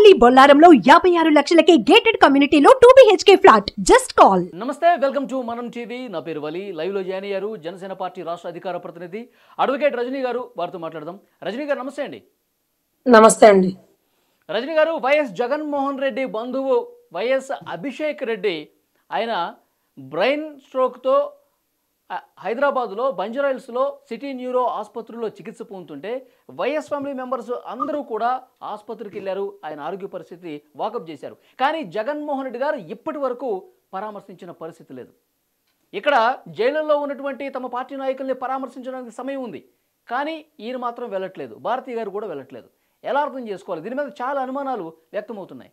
మీ బొల్లారంలో యాభై ఆరు లక్షలకే గేటెడ్ కమ్యూనిటీలో two BHK flat just call నమస్తే వెల్కమ్ టు మనం టీవీ నా పేరు వలి లైవ్లో జాయిన్ అయ్యారు జనసేన పార్టీ రాష్ట్ర అధికార ప్రతినిధి అడ్వకేట్ రజనీ గారు వారితో మాట్లాడదాం రజనీ గారు నమస్తే అండి నమస్తే అండి రజనీ గారు వైఎస్ జగన్మోహన్ రెడ్డి బంధువు వైఎస్ అభిషేక్ రెడ్డి ఆయన బ్రెయిన్ స్ట్రోక్తో ఆ, హైదరాబాద్లో బంజరాయిల్స్లో సిటీ న్యూరో ఆసుపత్రిలో చికిత్స పొందుతుంటే వైఎస్ ఫ్యామిలీ మెంబర్స్ అందరూ కూడా ఆసుపత్రికి వెళ్ళారు ఆయన ఆరోగ్య పరిస్థితి వాకప్ చేశారు కానీ జగన్మోహన్ రెడ్డి గారు ఇప్పటి వరకు పరామర్శించిన పరిస్థితి లేదు ఇక్కడ జైలులో ఉన్నటువంటి తమ పార్టీ నాయకుల్ని పరామర్శించడానికి సమయం ఉంది కానీ ఈయన మాత్రం వెళ్ళట్లేదు భారతీయ గారు కూడా వెళ్ళట్లేదు ఎలా అర్థం చేసుకోవాలి దీని మీద చాలా అనుమానాలు వ్యక్తమవుతున్నాయి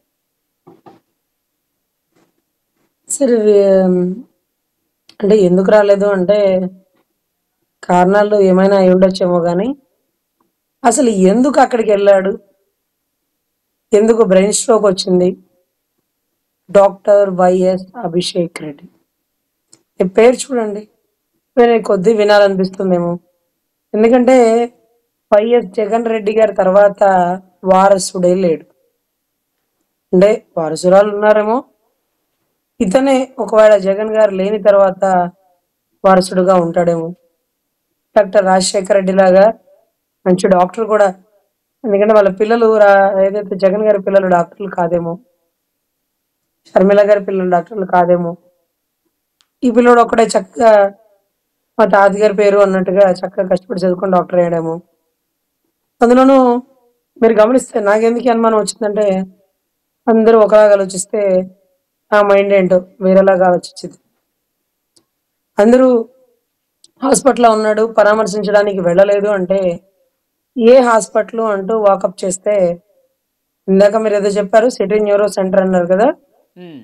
సరే ఉమ్, అంటే ఎందుకు రాలేదు అంటే కారణాలు ఏమైనా అయి ఉండొచ్చేమో కానీ అసలు ఎందుకు అక్కడికి వెళ్ళాడు ఎందుకు బ్రెయిన్ స్ట్రోక్ వచ్చింది డాక్టర్ వైఎస్ అభిషేక్ రెడ్డి ఈ పేరు చూడండి నేను కొద్ది వినాలనిపిస్తుందేమో ఎందుకంటే వైఎస్ జగన్ రెడ్డి గారి తర్వాత వారసుడే లేడు అంటే వారసురాలు ఉన్నారేమో ఇతనే ఒకవేళ జగన్ గారు లేని తర్వాత వారసుడుగా ఉంటాడేమో డాక్టర్ రాజశేఖర రెడ్డి లాగా మంచి డాక్టర్ కూడా ఎందుకంటే వాళ్ళ పిల్లలు రా- ఏదైతే జగన్ గారి పిల్లలు డాక్టర్లు కాదేమో షర్మిల గారి పిల్లలు డాక్టర్లు కాదేమో ఈ పిల్లడు ఒకడే చక్కగా మా తాతగారి పేరు అన్నట్టుగా చక్కగా కష్టపడి చదువుకొని డాక్టర్ అయ్యాడేమో అందులోనూ మీరు గమనిస్తే నాకెందుకు ఈ అనుమానం వచ్చిందంటే అందరూ ఒకలాగా ఆలోచిస్తే ఆ మైండ్ ఏంటో వేరేలాగా ఆలోచించింది అందరూ హాస్పిటల్లో ఉన్నాడు పరామర్శించడానికి వెళ్ళలేదు అంటే ఏ హాస్పిటల్ అంటూ వాకప్ చేస్తే ఇందాక మీరు ఏదో చెప్పారు సిటీ న్యూరో సెంటర్ అన్నారు కదా ఉమ్,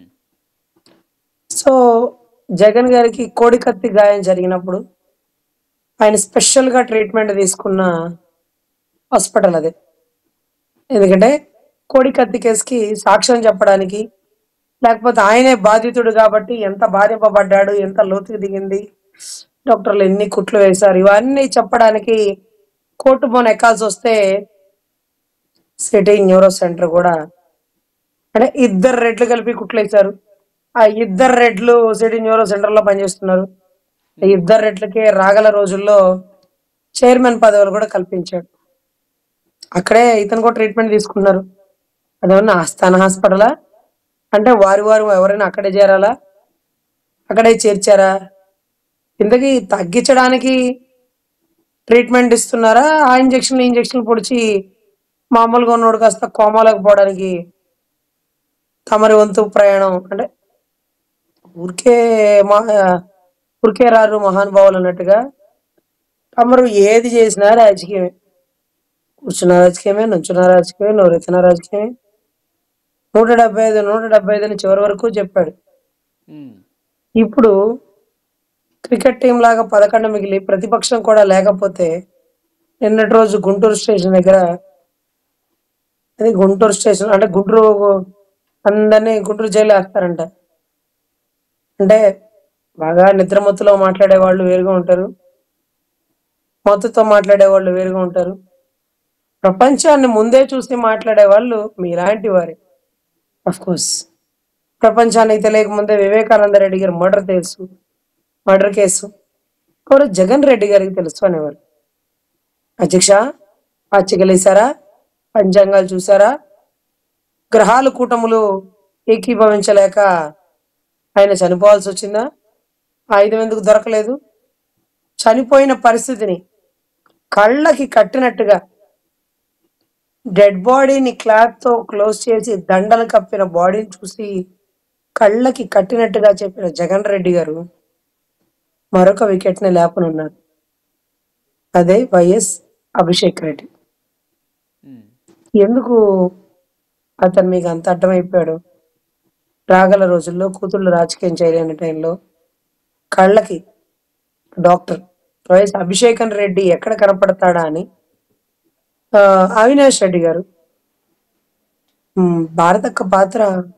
సో జగన్ గారికి కోడికత్తి గాయం జరిగినప్పుడు ఆయన స్పెషల్ గా ట్రీట్మెంట్ తీసుకున్న హాస్పిటల్ అదే ఎందుకంటే కోడికత్తి కేసుకి సాక్ష్యం చెప్పడానికి లేకపోతే ఆయనే బాధితుడు కాబట్టి ఎంత బాధింపబడ్డాడు ఎంత లోతుకు దిగింది డాక్టర్లు ఎన్ని కుట్లు వేశారు ఇవన్నీ చెప్పడానికి కోర్టు బోన్ ఎక్కాల్సి వస్తే సిటీ న్యూరో సెంటర్ కూడా అంటే ఇద్దరు రెడ్లు కలిపి కుట్లు వేశారు ఆ ఇద్దరు రెడ్లు సిటీ న్యూరో సెంటర్ లో పనిచేస్తున్నారు ఆ ఇద్దరు రెడ్లకి రాగల రోజుల్లో చైర్మన్ పదవులు కూడా కల్పించాడు అక్కడే ఇతను కూడా ట్రీట్మెంట్ తీసుకున్నారు అదేమన్నా ఆస్థాన హాస్పిటలా అంటే వారి వారు ఎవరైనా అక్కడే చేరాలా అక్కడే చేర్చారా ఇంతకీ తగ్గించడానికి ట్రీట్మెంట్ ఇస్తున్నారా ఆ ఇంజక్షన్లు ఇంజక్షన్లు పొడిచి మామూలుగా ఉన్నోడు కాస్త కోమాలకు పోవడానికి తమరి వంతు ప్రయాణం అంటే ఊరికే మా ఊరికే రారు మహానుభావులు అన్నట్టుగా తమరు ఏది చేసినా రాజకీయమే కూర్చున్న రాజకీయమే నుంచున్న రాజకీయమే నోరెత్తిన రాజకీయమే నూట డెబ్బై ఐదు నూట డెబ్బై ఐదు అని చివరి వరకు చెప్పాడు ఉమ్, ఇప్పుడు క్రికెట్ టీం లాగా పదకొండు మిగిలి ప్రతిపక్షం కూడా లేకపోతే నిన్నటి రోజు గుంటూరు స్టేషన్ దగ్గర అది గుంటూరు స్టేషన్ అంటే గుంటూరు అందరినీ గుంటూరు జైలు వేస్తారంట అంటే బాగా నిద్రమత్తులో మాట్లాడే వాళ్ళు వేరుగా ఉంటారు మత్తుతో మాట్లాడే వాళ్ళు వేరుగా ఉంటారు ప్రపంచాన్ని ముందే చూసి మాట్లాడే వాళ్ళు మీలాంటి వారే అఫ్ కోర్స్ ప్రపంచానికి తెలియకముందే వివేకానంద రెడ్డి గారి మర్డర్ తెలుసు మర్డర్ కేసు ఎవరు జగన్ రెడ్డి గారికి తెలుసు అనేవారు అధ్యక్ష పచ్చిగలేశారా పంచాంగాలు చూసారా గ్రహాలు కూటములు ఏకీభవించలేక ఆయన చనిపోవాల్సి వచ్చిందా ఆయుధం ఎందుకు దొరకలేదు చనిపోయిన పరిస్థితిని కళ్ళకి కట్టినట్టుగా డెడ్ బాడీని క్లాత్ తో క్లోజ్ చేసి దండలు కప్పిన బాడీని చూసి కళ్ళకి కట్టినట్టుగా చెప్పిన జగన్ రెడ్డి గారు మరొక వికెట్ ని లేపనున్నారు అదే వైఎస్ అభిషేక్ రెడ్డి ఉమ్, ఎందుకు అతను మీకు అంత అర్థమైపోయాడు రాగల రోజుల్లో కూతుళ్ళు రాజకీయం చేయలేని టైంలో కళ్ళకి డాక్టర్ వైఎస్ అభిషేకన్ రెడ్డి ఎక్కడ కనపడతాడా అని ఆ, అవినాష్ రెడ్డి గారు ఉమ్, భారతక్క పాత్ర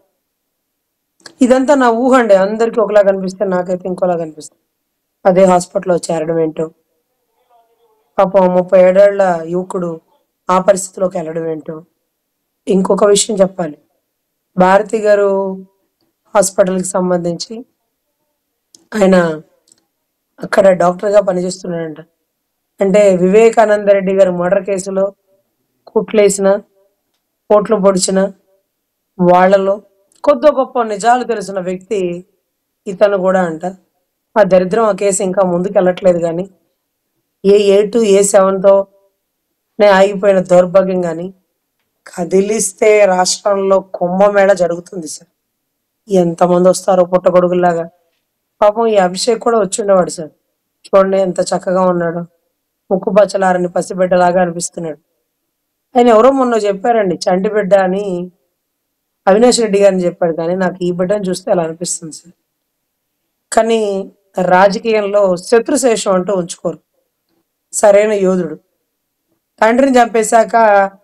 ఇదంతా నా ఊహ అండి అందరికి ఒకలా కనిపిస్తే నాకైతే ఇంకోలా కనిపిస్తుంది అదే హాస్పిటల్లో చేరడం ఏంటో పాపం ముప్పై ఏడేళ్ల యువకుడు ఆ పరిస్థితిలోకి వెళ్ళడం ఏంటో ఇంకొక విషయం చెప్పాలి భారతి గారు హాస్పిటల్కి సంబంధించి ఆయన అక్కడ డాక్టర్గా పనిచేస్తున్నాడంట అంటే వివేకానంద రెడ్డి గారు మర్డర్ కేసులో కుట్లేసిన కోట్లు పొడిచిన వాళ్ళలో కొద్ది గొప్ప నిజాలు తెలిసిన వ్యక్తి ఇతను కూడా అంట ఆ దరిద్రం ఆ కేసు ఇంకా ముందుకు వెళ్ళట్లేదు కానీ ఏ ఏ టు ఏ సెవెన్తో నే ఆగిపోయిన దౌర్భాగ్యం కానీ కదిలిస్తే రాష్ట్రంలో కుంభమేళ జరుగుతుంది సార్ ఎంతమంది వస్తారో పుట్టగొడుగులాగా పాపం ఈ అభిషేక్ కూడా వచ్చి ఉండేవాడు సార్ చూడండి ఎంత చక్కగా ఉన్నాడు ముక్కు పచ్చలారని పసిబిడ్డలాగా అనిపిస్తున్నాడు ఆయన ఎవరో మొన్న చెప్పారండి చంటి బిడ్డ అని అవినాష్ రెడ్డి గారిని చెప్పాడు కానీ నాకు ఈ బిడ్డను చూస్తే అలా అనిపిస్తుంది సార్ కానీ రాజకీయంలో శత్రుశేషం అంటూ ఉంచుకోరు సరైన యోధుడు తండ్రిని చంపేశాక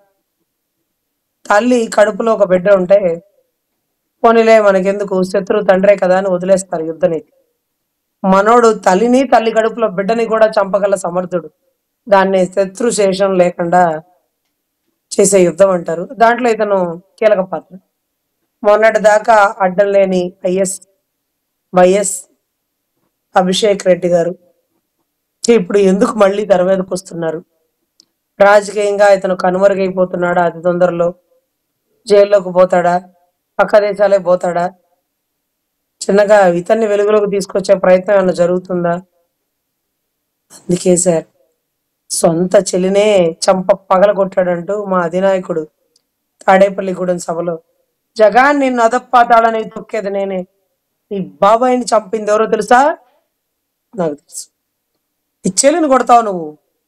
తల్లి కడుపులో ఒక బిడ్డ ఉంటే పోనీలే మనకెందుకు శత్రు తండ్రే కదా అని వదిలేస్తారు యుద్ధనీతి మనోడు తల్లిని తల్లి కడుపులో బిడ్డని కూడా చంపగల సమర్థుడు దాన్ని శత్రు శేషం లేకుండా చేసే యుద్ధం అంటారు దాంట్లో ఇతను కీలక పాత్ర మొన్నటి దాకా అడ్డం లేని ఐఎస్ వైఎస్ అభిషేక్ రెడ్డి గారు ఇప్పుడు ఎందుకు మళ్ళీ తెర మీదకి వస్తున్నారు రాజకీయంగా ఇతను కనుమరుగైపోతున్నాడా అతి తొందరలో జైల్లోకి పోతాడా పక్క దేశాలే పోతాడా చిన్నగా ఇతన్ని వెలుగులోకి తీసుకొచ్చే ప్రయత్నం ఏమైనా జరుగుతుందా అందుకే సార్ సొంత చెల్లినే చంప పగల కొట్టాడంటూ మా అధినాయకుడు తాడేపల్లిగూడెం సభలో జగాన్ నిన్ను అదప్పాతాడని తొక్కేది నేనే నీ బాబాయిని చంపింది ఎవరో తెలుసా నాకు తెలుసు నీ చెల్లిని కొడతావు నువ్వు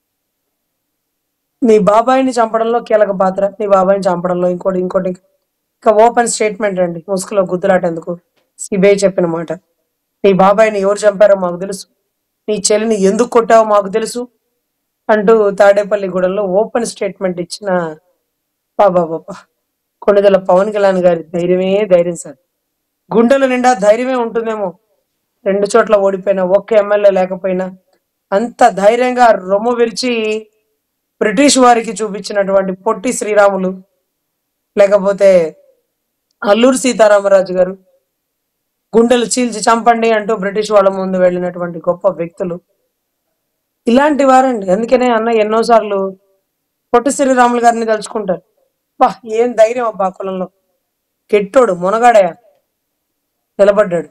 నీ బాబాయిని చంపడంలో కీలక పాత్ర నీ బాబాయిని చంపడంలో ఇంకోటి ఇంకోటి ఇంకా ఓపెన్ స్టేట్మెంట్ అండి ముసుగులో గుద్దులాట ఎందుకు సిబిఐ చెప్పిన మాట నీ బాబాయిని ఎవరు చంపారో మాకు తెలుసు నీ చెల్లిని ఎందుకు కొట్టావో మాకు తెలుసు అంటూ తాడేపల్లిగూడెంలో ఓపెన్ స్టేట్మెంట్ ఇచ్చిన బాబా బాబా కొణిదెల పవన్ కళ్యాణ్ గారి ధైర్యమే ధైర్యం సార్ గుండెల నిండా ధైర్యమే ఉంటుందేమో రెండు చోట్ల ఓడిపోయిన ఒక్క ఎమ్మెల్యే లేకపోయినా అంత ధైర్యంగా రొమ్ము విరిచి బ్రిటిష్ వారికి చూపించినటువంటి పొట్టి శ్రీరాములు లేకపోతే అల్లూరు సీతారామరాజు గారు గుండెలు చీల్చి చంపండి అంటూ బ్రిటిష్ వాళ్ళ ముందు వెళ్ళినటువంటి గొప్ప వ్యక్తులు ఇలాంటి వారండి అందుకనే అన్న ఎన్నోసార్లు పొట్టి శ్రీరాములు గారిని తలుచుకుంటారు బా ఏం ధైర్యం అబ్బా ఆ కులంలో కెట్టోడు మునగాడయా నిలబడ్డాడు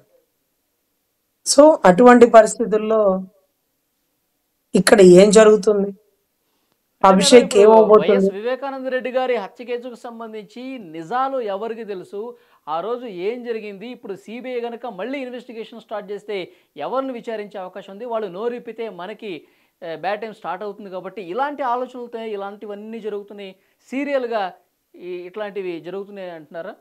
సో అటువంటి పరిస్థితుల్లో ఇక్కడ ఏం జరుగుతుంది అభిషేక్ ఇప్పుడు ఏమవబోతుంది వైఎస్ వివేకానంద రెడ్డి గారి హత్య కేసుకు సంబంధించి నిజాలు ఎవరికి తెలుసు ఆ రోజు ఏం జరిగింది ఇప్పుడు సిబిఐ గనక మళ్ళీ ఇన్వెస్టిగేషన్ స్టార్ట్ చేస్తే ఎవరిని విచారించే అవకాశం ఉంది వాళ్ళు నోరిప్పితే మనకి బ్యాడ్ టైం స్టార్ట్ అవుతుంది కాబట్టి ఇలాంటి ఆలోచనలతో ఇలాంటివన్నీ జరుగుతున్నాయి సీరియల్గా ఇట్లాంటివి జరుగుతున్నాయి అంటున్నారా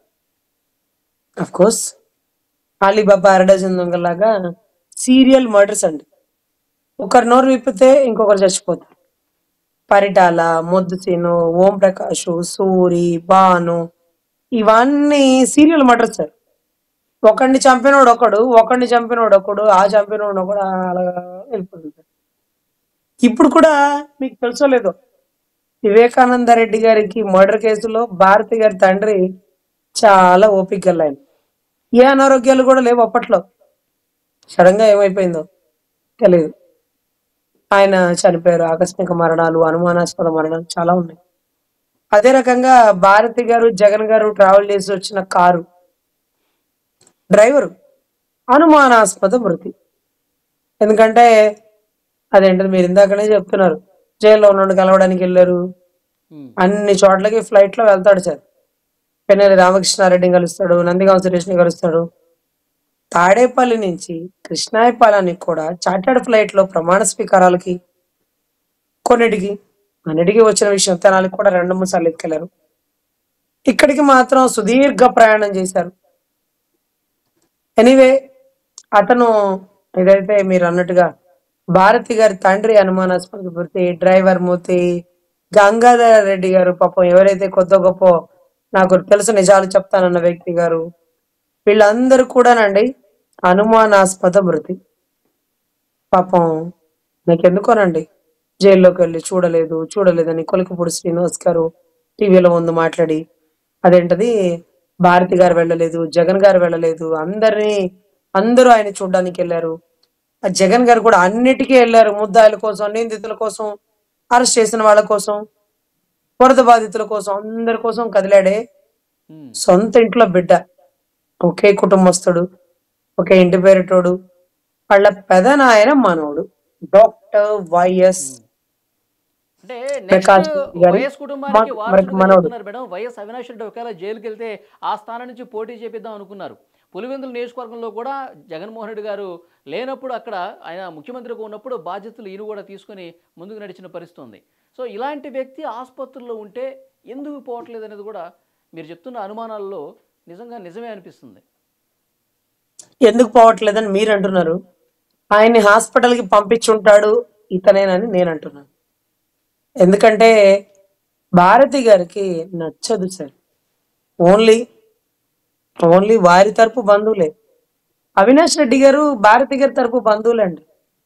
అఫ్ కోర్స్ అలీబాబా అరడజన్ దొంగలాగా సీరియల్ మర్డర్స్ అండి ఒకరు నోరు విప్పితే ఇంకొకరు చచ్చిపోతారు పరిటాల మొద్దుసీను ఓం ప్రకాష్ సూరి బాను ఇవన్నీ సీరియల్ మర్డర్స్ సార్ ఒకడిని చంపినోడు ఒకడు ఒకడిని చంపినోడు ఒకడు ఆ చంపినోడు ఒకడు అలా వెళ్ళిపోతుంది ఇప్పుడు కూడా మీకు తెలుసో లేదో వివేకానంద రెడ్డి గారికి మర్డర్ కేసులో భారతి గారి తండ్రి చాలా ఓపిక గల ఆయన ఏ అనారోగ్యాలు కూడా లేవు అప్పట్లో సడన్ గా ఏమైపోయిందో తెలియదు ఆయన చనిపోయారు ఆకస్మిక మరణాలు అనుమానాస్పద మరణాలు చాలా ఉన్నాయి అదే రకంగా భారతి గారు జగన్ గారు ట్రావెల్ చేసి వచ్చిన కారు డ్రైవరు అనుమానాస్పద మృతి ఎందుకంటే అదేంటది మీరు ఇందాకనే చెప్తున్నారు జైల్లో ఉన్నాడు కలవడానికి వెళ్ళారు ఉమ్. అన్ని చోట్లకి ఫ్లైట్ లో వెళ్తాడు సార్ పెన్నెల్లి రామకృష్ణారెడ్డిని కలుస్తాడు నందిగామ సురేష్ని కలుస్తాడు తాడేపల్లి నుంచి కృష్ణాయపాలానికి కూడా చార్టర్డ్ ఫ్లైట్ లో ప్రమాణ స్వీకారాలకి కొన్నిటికి అన్నిటికీ వచ్చిన విషయం తెనాలికి కూడా రెండు మూడు సార్లు ఎత్తుకెళ్లారు ఇక్కడికి మాత్రం సుదీర్ఘ ప్రయాణం చేశారు ఎనీవే అతను ఏదైతే మీరు అన్నట్టుగా భారతి గారి తండ్రి అనుమానాస్పద మృతి డ్రైవర్ మూతి గంగాధర రెడ్డి గారు పాపం ఎవరైతే కొత్త గొప్ప నాకు తెలుసు నిజాలు చెప్తానన్న వ్యక్తి గారు వీళ్ళందరూ కూడానండి అనుమానాస్పద మృతి పాపం నాకెందుకోనండి జైల్లోకి వెళ్ళి చూడలేదు చూడలేదని కొలికపూడి శ్రీనివాస్ గారు టీవీలో ముందు మాట్లాడి అదేంటది భారతి గారు వెళ్ళలేదు జగన్ గారు వెళ్ళలేదు అందరినీ అందరూ ఆయన చూడడానికి వెళ్ళారు ఆ జగన్ గారు కూడా అన్నిటికీ వెళ్ళారు ముద్దాయిల కోసం నిందితుల కోసం అరెస్ట్ చేసిన వాళ్ళ కోసం వరద బాధితుల కోసం అందరి కోసం కదిలాడే ఉమ్, సొంత ఇంట్లో బిడ్డ ఒకే కుటుంబస్తుడు ఒకే ఇంటి పేరిటోడు వాళ్ళ పెదనాయన మనోడు డాక్టర్ వైఎస్ అంటే ప్రకాష్ నెక్స్ట్ రెడ్డి గారి వైఎస్ కుటుంబానికి మ- వారసుడిగా మనవడు. చెప్తున్నారు మేడం వైఎస్ అవినాష్ రెడ్డి ఒకవేళ జైలుకి వెళ్తే ఆ స్థానం నుంచి పోటీ చేపిద్దాం అనుకున్నారు పులివెందుల నియోజకవర్గంలో కూడా జగన్మోహన్ రెడ్డి గారు లేనప్పుడు అక్కడ ఆయన ముఖ్యమంత్రిగా ఉన్నప్పుడు బాధ్యతలు ఈయన కూడా తీసుకొని ముందుకు నడిచిన పరిస్థితి ఉంది సో ఇలాంటి వ్యక్తి ఆసుపత్రిలో ఉంటే ఎందుకు పోవట్లేదు అనేది కూడా మీరు చెప్తున్న అనుమానాల్లో నిజంగా నిజమే అనిపిస్తుంది ఎందుకు పోవట్లేదని మీరు అంటున్నారు ఆయన్ని హాస్పిటల్కి పంపించుంటాడు ఇతనేనని నేను అంటున్నాను ఎందుకంటే భారతి గారికి నచ్చదు సార్ ఓన్లీ ఓన్లీ వారి తరపు బంధువులే అవినాష్ రెడ్డి గారు భారతి గారి తరపు బంధువులండి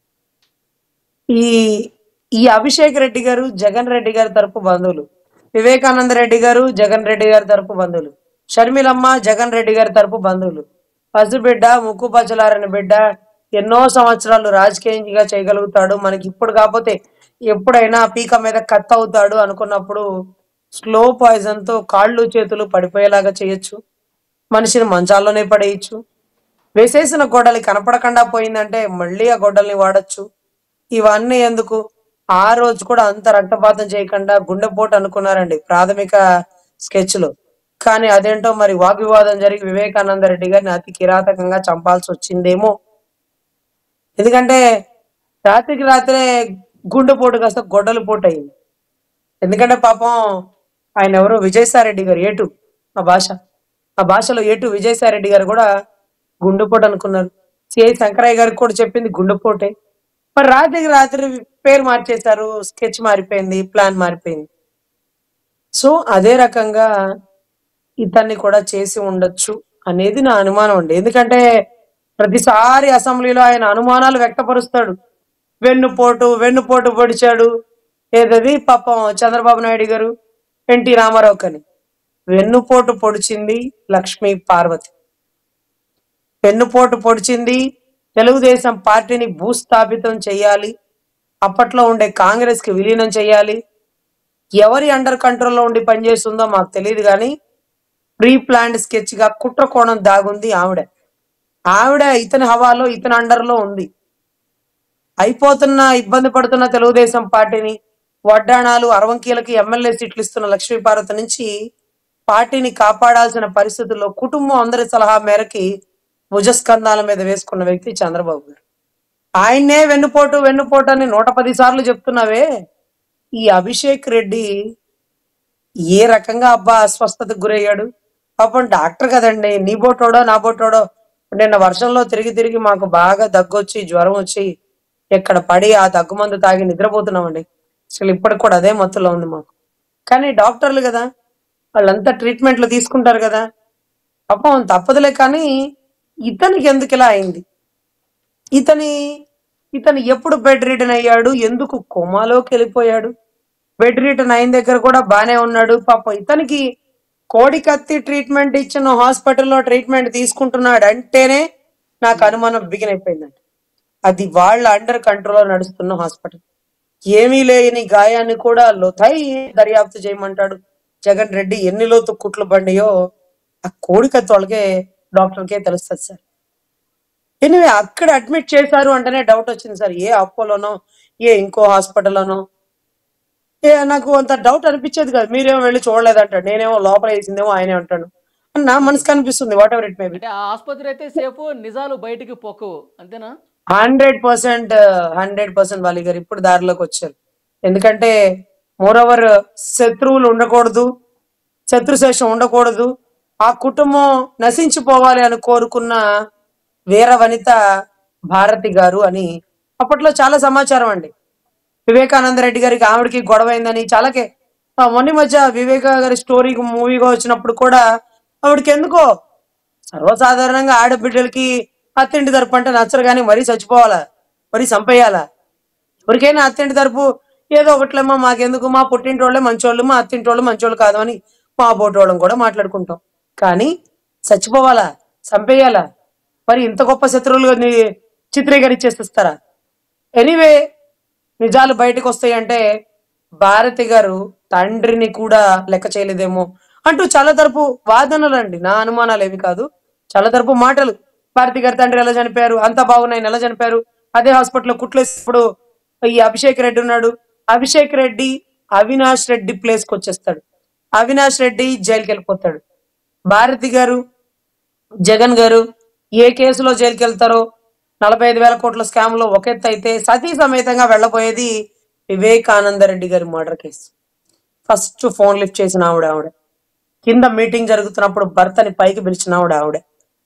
ఈ ఈ అభిషేక్ రెడ్డి గారు జగన్ రెడ్డి గారి తరపు బంధువులు వివేకానంద రెడ్డి గారు జగన్ రెడ్డి గారి తరపు బంధువులు షర్మిలమ్మ జగన్ రెడ్డి గారి తరపు బంధువులు పసిబిడ్డ ముక్కు పచ్చలారని బిడ్డ ఎన్నో సంవత్సరాలు రాజకీయంగా చేయగలుగుతాడు మనకి ఇప్పుడు కాకపోతే ఎప్పుడైనా పీక మీద కత్త అవుతాడు అనుకున్నప్పుడు స్లో పాయిజన్ తో కాళ్ళు చేతులు పడిపోయేలాగా చేయొచ్చు మనిషిని మంచాల్లోనే పడేయచ్చు వేసేసిన గొడ్డలి కనపడకుండా పోయిందంటే మళ్ళీ ఆ గొడ్డల్ని వాడచ్చు ఇవన్నీ ఎందుకు ఆ రోజు కూడా అంత రక్తపాతం చేయకుండా గుండెపోటు అనుకున్నారండి ప్రాథమిక స్కెచ్ లో కానీ అదేంటో మరి వాగ్వివాదం జరిగి వివేకానంద రెడ్డి గారిని అతి కిరాతకంగా చంపాల్సి వచ్చిందేమో ఎందుకంటే రాత్రికి రాత్రే గుండెపోటు కాస్త గొడ్డలి పోటు అయింది ఎందుకంటే పాపం ఆయన ఎవరు విజయసాయిరెడ్డి గారు ఏటు ఆ భాష ఆ భాషలో ఏటు విజయసాయిరెడ్డి గారు కూడా గుండెపోటు అనుకున్నారు సిఐ శంకరయ్య గారికి కూడా చెప్పింది గుండెపోటే మరి రాత్రికి రాత్రి పేరు మార్చేశారు స్కెచ్ మారిపోయింది ప్లాన్ మారిపోయింది సో అదే రకంగా ఇతన్ని కూడా చేసి ఉండొచ్చు అనేది నా అనుమానం అండి ఎందుకంటే ప్రతిసారి అసెంబ్లీలో ఆయన అనుమానాలు వ్యక్తపరుస్తాడు వెన్నుపోటు వెన్నుపోటు పొడిచాడు ఏదది పాపం చంద్రబాబు నాయుడు గారు ఎన్టీ రామారావు కని వెన్నుపోటు పొడిచింది లక్ష్మీ పార్వతి వెన్నుపోటు పొడిచింది తెలుగుదేశం పార్టీని భూస్థాపితం చేయాలి అప్పట్లో ఉండే కాంగ్రెస్ కి విలీనం చేయాలి ఎవరి అండర్ కంట్రోల్లో ఉండి పనిచేస్తుందో మాకు తెలియదు కానీ ప్రీ ప్లాన్డ్ స్కెచ్ గా కుట్ర కోణం దాగుంది ఆవిడ ఆవిడ ఇతని హవాలో ఇతని అండర్ లో ఉంది అయిపోతున్న ఇబ్బంది పడుతున్న తెలుగుదేశం పార్టీని వడ్డాణాలు అరవంకీలకి ఎమ్మెల్యే సీట్లు ఇస్తున్న లక్ష్మీపార్వతి నుంచి పార్టీని కాపాడాల్సిన పరిస్థితుల్లో కుటుంబం అందరి సలహా మేరకి భుజస్కంధాల మీద వేసుకున్న వ్యక్తి చంద్రబాబు గారు ఆయన్నే వెన్నుపోటు వెన్నుపోటు అని నూట పది సార్లు చెప్తున్నావే ఈ అభిషేక్ రెడ్డి ఏ రకంగా అబ్బా అస్వస్థతకు గురయ్యాడు పాపం డాక్టర్ కదండి నీ బోటోడో నా బోటోడో నిన్న వర్షంలో తిరిగి తిరిగి మాకు బాగా దగ్గొచ్చి జ్వరం వచ్చి ఎక్కడ పడి ఆ దగ్గు మందు తాగి నిద్రపోతున్నామండి అసలు ఇప్పటికి కూడా అదే మత్తులో ఉంది మాకు కానీ డాక్టర్లు కదా వాళ్ళంతా ట్రీట్మెంట్లు తీసుకుంటారు కదా పాపం తప్పదులే కానీ ఇతనికి ఎందుకు ఇలా అయింది ఇతని ఇతను ఎప్పుడు బెడ్ రిటర్న్ అయ్యాడు ఎందుకు కోమాలోకి వెళ్ళిపోయాడు బెడ్ రిటర్న్ అయిన దగ్గర కూడా బానే ఉన్నాడు పాపం ఇతనికి కోడి కత్తి ట్రీట్మెంట్ ఇచ్చిన హాస్పిటల్లో ట్రీట్మెంట్ తీసుకుంటున్నాడు అంటేనే నాకు అనుమానం బిగిన్ అయిపోయిందండి అది వాళ్ళ అండర్ కంట్రోల్లో నడుస్తున్న హాస్పిటల్ ఏమీ లేని గాయాన్ని కూడా లోతై దర్యాప్తు చేయమంటాడు జగన్ రెడ్డి ఎన్ని లోతు కుట్లు బండియో ఆ కోడి కత్తి వాళ్ళకే డాక్టర్కే తెలుస్తుంది సార్ ఎనివే అక్కడ అడ్మిట్ చేశారు అంటేనే డౌట్ వచ్చింది సార్ ఏ అపోలోనో ఏ ఇంకో హాస్పిటల్లోనో ఏ నాకు అంత డౌట్ అనిపించేది కాదు మీరేమో వెళ్ళి చూడలేదంటాడు నేనేమో లోపల వేసిందేమో ఆయనే అంటాడు అని నా మనసుకు అనిపిస్తుంది whatever it may be అంటే ఆ ఆసుపత్రి అయితే సేఫ్ నిజాలు బయటికి పొక్కవు అంతేనా హండ్రెడ్ పర్సెంట్ హండ్రెడ్ పర్సెంట్ వాలి గారు ఇప్పుడు దారిలోకి వచ్చారు ఎందుకంటే మోర్ ఓవర్ శత్రువులు ఉండకూడదు శత్రుశేషం ఉండకూడదు ఆ కుటుంబం నశించిపోవాలి అని కోరుకున్న వీర వనిత భారతి గారు అని అప్పట్లో చాలా సమాచారం అండి వివేకానంద రెడ్డి గారికి ఆవిడకి గొడవ అయిందని చాలాకే ఆ మొన్న ఈ మధ్య వివేక గారి స్టోరీకి మూవీగా వచ్చినప్పుడు కూడా ఆవిడకి ఎందుకో సర్వసాధారణంగా ఆడబిడ్డలకి అత్తింటి తరపు అంటే నచ్చరు కానీ మరీ చచ్చిపోవాలా మరీ చంపేయాలా ఎవరికైనా అత్తింటి తరపు ఏదో ఒకట్లేమో మాకెందుకు మా పుట్టింటోళ్ళే మంచోళ్ళు మా అత్తింటోళ్ళు మంచోళ్ళు కాదు అని మా బోటోళ్ళం కూడా మాట్లాడుకుంటాం కానీ చచ్చిపోవాలా చంపేయాలా మరి ఇంత గొప్ప శత్రువులు చిత్రీకరించేసిస్తారా ఎనీవే నిజాలు బయటకు వస్తాయంటే భారతి గారు తండ్రిని కూడా లెక్క చేయలేదేమో అంటూ చాలా తరపు వాదనలు అండి నా అనుమానాలు ఏవి కాదు చాలా తరపు మాటలు భారతి గారి తండ్రి ఎలా చనిపోయారు అంతా బాగున్నాయి ఎలా చనిపోయారు అదే హాస్పిటల్లో కుట్లేసినప్పుడు ఈ అభిషేక్ రెడ్డి ఉన్నాడు అభిషేక్ రెడ్డి అవినాష్ రెడ్డి ప్లేస్ కి వచ్చేస్తాడు అవినాష్ రెడ్డి జైలుకి వెళ్ళిపోతాడు భారతి గారు జగన్ గారు ఏ కేసులో జైలుకి వెళ్తారో నలభై ఐదు వేల కోట్ల స్కామ్ లో ఒక ఎత్తు అయితే సతీ సమేతంగా వెళ్ళబోయేది వివేకానంద రెడ్డి గారి murder case first phone lift చేసిన ఆవిడ ఆవిడ కింద మీటింగ్ జరుగుతున్నప్పుడు భర్తని పైకి పిలిచిన ఆవిడ ఆవిడ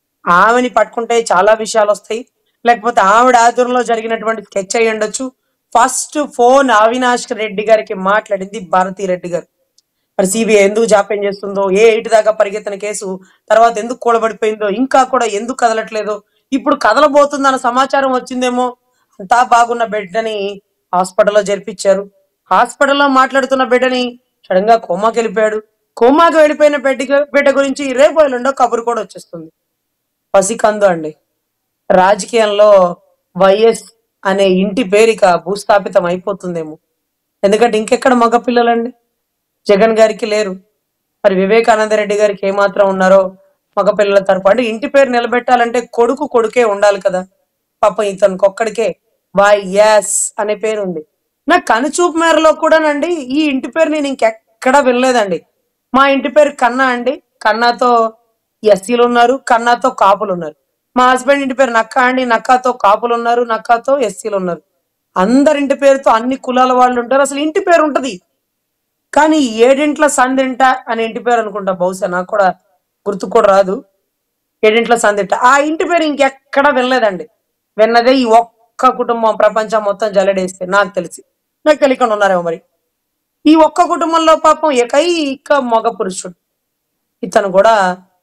ఆమెని పట్టుకుంటే చాలా విషయాలు వస్తాయి లేకపోతే ఆవిడ ఆధ్వర్యంలో జరిగినటువంటి స్కెచ్ అయి ఉండొచ్చు ఫస్ట్ ఫోన్ అవినాష్ రెడ్డి గారికి మాట్లాడింది భారతీ రెడ్డి గారు మరి సిబిఐ ఎందుకు జాప్యం చేస్తుందో ఏ ఎయిట్ దాకా పరిగెత్తిన కేసు తర్వాత ఎందుకు కూడబడిపోయిందో ఇంకా కూడా ఎందుకు కదలట్లేదో ఇప్పుడు కదలబోతుందన్న సమాచారం వచ్చిందేమో అంతా బాగున్న బిడ్డని హాస్పిటల్లో జరిపించారు హాస్పిటల్లో మాట్లాడుతున్న బిడ్డని సడన్ గా కోమాకి వెళ్ళిపోయాడు కోమాకి వెళ్ళిపోయిన బిడ్డ బిడ్డ గురించి రేపు ఎల్లుండో కబురు కూడా వచ్చేస్తుంది పసికందు అండి రాజకీయంలో వైఎస్ అనే ఇంటి పేరిక భూస్థాపితం అయిపోతుందేమో ఎందుకంటే ఇంకెక్కడ మగ పిల్లలండి జగన్ గారికి లేరు మరి వివేకానంద రెడ్డి గారికి ఏమాత్రం ఉన్నారో మగపిల్లల తరపు అంటే ఇంటి పేరు నిలబెట్టాలంటే కొడుకు కొడుకే ఉండాలి కదా పాపం ఇతనికి ఒక్కడికే వాయ్ యాస్ అనే పేరు ఉంది నా కనుచూపు మేరలో కూడానండి ఈ ఇంటి పేరు నేను ఇంకెక్కడా వినలేదండి మా ఇంటి పేరు కన్నా అండి కన్నాతో ఎస్సీలు ఉన్నారు కన్నాతో కాపులు ఉన్నారు మా హస్బెండ్ ఇంటి పేరు నక్క అండి నక్కాతో కాపులు ఉన్నారు నక్కాతో ఎస్సీలు ఉన్నారు అందరి ఇంటి పేరుతో అన్ని కులాల వాళ్ళు ఉంటారు అసలు ఇంటి పేరు ఉంటది కానీ ఏడింట్ల సందింట అనే ఇంటి పేరు అనుకుంటా బహుశా నాకు కూడా గుర్తు కూడా రాదు ఏడింట్ల సందింట ఆ ఇంటి పేరు ఇంకెక్కడ వినలేదండి విన్నదే ఈ ఒక్క కుటుంబం ప్రపంచం మొత్తం జల్లడేస్తే నాకు తెలిసి నాకు తెలియకుండా ఉన్నారేమో మరి ఈ ఒక్క కుటుంబంలో పాపం ఏకైక మగ పురుషుడు ఇతను కూడా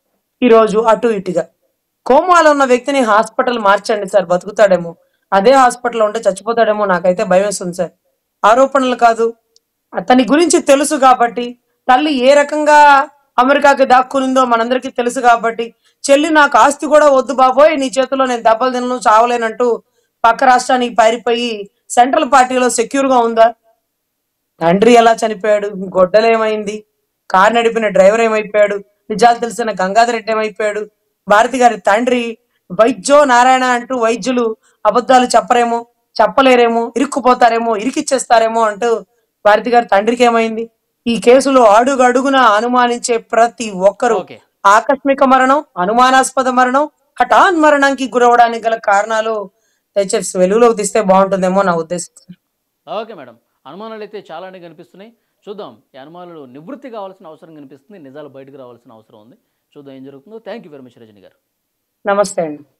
ఈరోజు అటు ఇటుగా కోమాలో ఉన్న వ్యక్తిని హాస్పిటల్ మార్చండి సార్ బతుకుతాడేమో అదే హాస్పిటల్ ఉంటే చచ్చిపోతాడేమో నాకైతే భయం వేస్తుంది సార్ ఆరోపణలు కాదు అతని గురించి తెలుసు కాబట్టి తల్లి ఏ రకంగా అమెరికాకి దాక్కునిందో మనందరికీ తెలుసు కాబట్టి చెల్లి నాకు ఆస్తి కూడా వద్దు బాబోయ్ నీ చేతిలో నేను దెబ్బలు తినను చావలేనంటూ పక్క రాష్ట్రానికి పారిపోయి సెంట్రల్ పార్టీలో సెక్యూర్ గా ఉందా తండ్రి ఎలా చనిపోయాడు గొడ్డలు ఏమైంది కారు నడిపిన డ్రైవర్ ఏమైపోయాడు నిజాలు తెలిసిన గంగాధర్ రెడ్డి ఏమైపోయాడు భారతి గారి తండ్రి వైద్యో నారాయణ అంటూ వైద్యులు అబద్ధాలు చెప్పరేమో చెప్పలేరేమో ఇరుక్కుపోతారేమో ఇరికిచ్చేస్తారేమో అంటూ భారతి గారి తండ్రికి ఏమైంది ఈ కేసులో అడుగు అడుగున అనుమానించే ప్రతి ఒక్కరూ ఓకే ఆకస్మిక మరణం అనుమానాస్పద మరణం హఠాన్ మరణానికి గురవడానికి గల కారణాలు హెచ్ఎఫ్స్ వెలుగులోకి తీస్తే బాగుంటుందేమో నా ఉద్దేశం ఓకే మేడం అనుమానాలు అయితే చాలానే కనిపిస్తున్నాయి చూద్దాం ఈ అనుమానాలు నివృత్తి కావాల్సిన అవసరం కనిపిస్తుంది నిజాలు బయటకు రావాల్సిన అవసరం ఉంది చూద్దాం ఏం జరుగుతుందో thank you very much Rajini గారు నమస్తే అండి